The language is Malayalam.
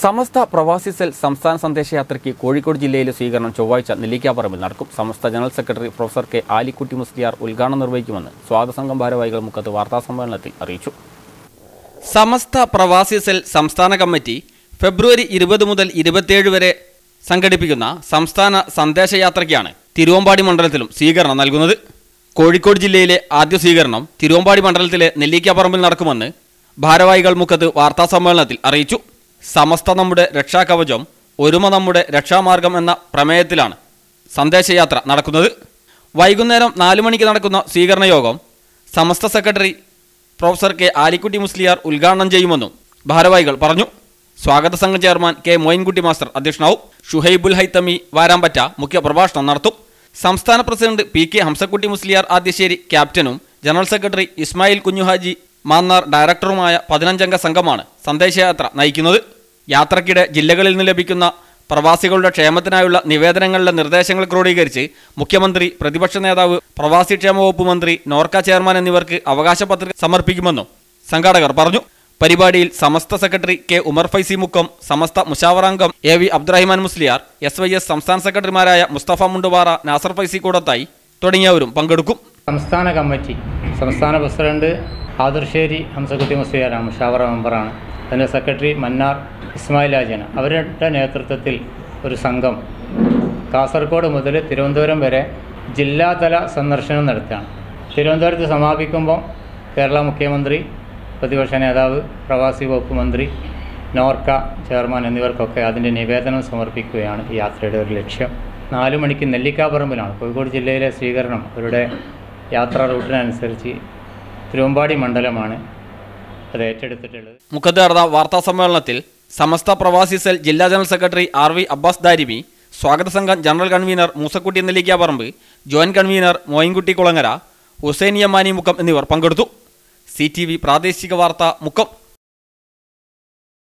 സമസ്ത പ്രവാസി സെൽ സംസ്ഥാന സന്ദേശയാത്രയ്ക്ക് കോഴിക്കോട് ജില്ലയിലെ സ്വീകരണം ചൊവ്വാഴ്ച നെല്ലിക്കാപ്പറമ്പിൽ നടക്കും Samastha general secretary professor K Alikutty Musliyar ഉദ്ഘാടനം നിർവഹിക്കുമെന്ന് സ്വാഗത സംഘം ഭാരവാഹികൾ മുഖത്ത് വാർത്താസമ്മേളനത്തിൽ അറിയിച്ചു സമസ്ത പ്രവാസി സെൽ സംസ്ഥാന കമ്മിറ്റി ഫെബ്രുവരി ഇരുപത് മുതൽ ഇരുപത്തിയേഴ് വരെ സംഘടിപ്പിക്കുന്ന സംസ്ഥാന സന്ദേശയാത്രയ്ക്കാണ് തിരുവമ്പാടി മണ്ഡലത്തിലും സ്വീകരണം നൽകുന്നത് കോഴിക്കോട് ജില്ലയിലെ ആദ്യ സ്വീകരണം തിരുവമ്പാടി മണ്ഡലത്തിലെ നെല്ലിക്കാപ്പറമ്പിൽ നടക്കുമെന്ന് ഭാരവാഹികൾ മുഖത്ത് വാർത്താസമ്മേളനത്തിൽ അറിയിച്ചു സമസ്ത നമ്മുടെ രക്ഷാകവചം ഒരുമ നമ്മുടെ രക്ഷാമാർഗം എന്ന പ്രമേയത്തിലാണ് സന്ദേശയാത്ര നടക്കുന്നത് വൈകുന്നേരം നാലു മണിക്ക് നടക്കുന്ന സ്വീകരണ യോഗം Samastha secretary professor K Alikutty Musliyar ഉദ്ഘാടനം ചെയ്യുമെന്നും ഭാരവാഹികൾ പറഞ്ഞു സ്വാഗത സംഘം ചെയർമാൻ കെ മോയിൻകുട്ടി മാസ്റ്റർ അധ്യക്ഷനാവും ഷുഹൈബുൽ ഹൈത്തമി വാരാമ്പറ്റ മുഖ്യ പ്രഭാഷണം നടത്തും സംസ്ഥാന president P K Hamsakutty Musliyar Adyasseri ക്യാപ്റ്റനും ജനറൽ സെക്രട്ടറി ഇസ്മായിൽ കുഞ്ഞുഹാജി മാന്നാർ ഡയറക്ടറുമായ പതിനഞ്ചംഗ സംഘമാണ് സന്ദേശയാത്ര നയിക്കുന്നത് യാത്രക്കിടെ ജില്ലകളിൽ നിന്ന് ലഭിക്കുന്ന പ്രവാസികളുടെ ക്ഷേമത്തിനായുള്ള നിവേദനങ്ങളുടെ നിർദ്ദേശങ്ങൾ ക്രോഡീകരിച്ച് മുഖ്യമന്ത്രി പ്രതിപക്ഷ നേതാവ് പ്രവാസി ക്ഷേമ വകുപ്പ് മന്ത്രി നോർക്ക ചെയർമാൻ എന്നിവർക്ക് അവകാശ പത്രിക സമർപ്പിക്കുമെന്നും സംഘാടകർ പറഞ്ഞു പരിപാടിയിൽ സമസ്ത സെക്രട്ടറി കെ ഉമർ ഫൈസി മുക്കം സമസ്ത മുഷാവറാംഗം A V Abdurahiman Musliyar S Y S സംസ്ഥാന സെക്രട്ടറിമാരായ മുസ്തഫ മുണ്ടുപാറ നാസർ ഫൈസി കൂടത്തായി തുടങ്ങിയവരും പങ്കെടുക്കും സംസ്ഥാന കമ്മിറ്റി സംസ്ഥാന പ്രസിഡന്റ് ആദർശേരി ഹംസക്കുട്ടി മുസ്ലിയാരാണ് മുഷാവറ മെമ്പറാണ് അതിൻ്റെ സെക്രട്ടറി മന്നാർ ഇസ്മായിൽ ആജന അവരുടെ നേതൃത്വത്തിൽ ഒരു സംഘം കാസർഗോഡ് മുതൽ തിരുവനന്തപുരം വരെ ജില്ലാതല സന്ദർശനം നടത്തുകയാണ് തിരുവനന്തപുരത്ത് സമാപിക്കുമ്പോൾ കേരള മുഖ്യമന്ത്രി പ്രതിപക്ഷ നേതാവ് പ്രവാസി വകുപ്പ് മന്ത്രി നോർക്ക ചെയർമാൻ എന്നിവർക്കൊക്കെ അതിൻ്റെ നിവേദനം സമർപ്പിക്കുകയാണ് ഈ യാത്രയുടെ ഒരു ലക്ഷ്യം നാലു മണിക്ക് നെല്ലിക്കാപ്പറമ്പിലാണ് കോഴിക്കോട് ജില്ലയിലെ സ്വീകരണം അവരുടെ യാത്രാ റൂട്ടിനനുസരിച്ച് തിരുവമ്പാടി മണ്ഡലമാണ് അത് ഏറ്റെടുത്തിട്ടുള്ളത് മുഖത്ത് നടന്ന വാർത്താ സമ്മേളനത്തിൽ സമസ്ത പ്രവാസി സെൽ ജില്ലാ general secretary R V Abbas Darimi സ്വാഗത സംഘം general convener Moosakutty Nellikkaparamba joint convener Moinkutty Kulangara Husainiyamani Mukkam എന്നിവർ പങ്കെടുത്തു സി ടി വി പ്രാദേശിക വാർത്ത മുക്കം